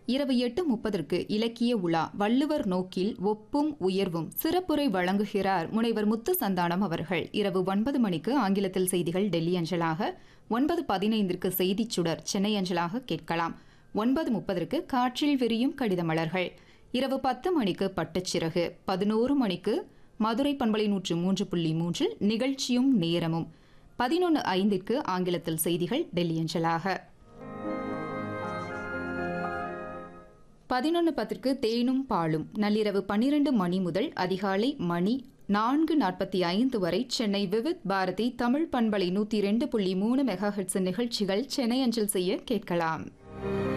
இரவு எட்டு முப்பதற்கு இலக்கிய உலா வள்ளுவர் நோக்கில் ஒப்பும் உயர்வும் சிறப்புரை வழங்குகிறார் முனைவர் முத்து சந்தானம் அவர்கள் இரவு ஒன்பது மணிக்கு ஆங்கிலத்தில் செய்திகள் டெல்லி அஞ்சலாக ஒன்பது பதினைந்திற்கு செய்திச் சுடர் சென்னை அஞ்சலாக கேட்கலாம் ஒன்பது முப்பதற்கு காற்றில் விரியும் கடித மலர்கள் இரவு பத்து மணிக்கு பட்டுச்சிறகு பதினோரு மணிக்கு மதுரை பண்பலை நூற்று மூன்று புள்ளி மூன்றில் நிகழ்ச்சியும் நேரமும் பதினொன்று ஐந்திற்கு ஆங்கிலத்தில் செய்திகள் டெல்லி அஞ்சலாக பதினொன்று பத்திற்கு தேனும் பாலும் நள்ளிரவு பன்னிரண்டு மணி முதல் அதிகாலை மணி நான்கு நாற்பத்தி ஐந்து வரை சென்னை விவித் பாரதி தமிழ் பண்பலை நூற்றி ரெண்டு புள்ளி மூணு மெகா ஹெட்ஸ் நிகழ்ச்சிகள் சென்னை அஞ்சல் செய்ய கேட்கலாம்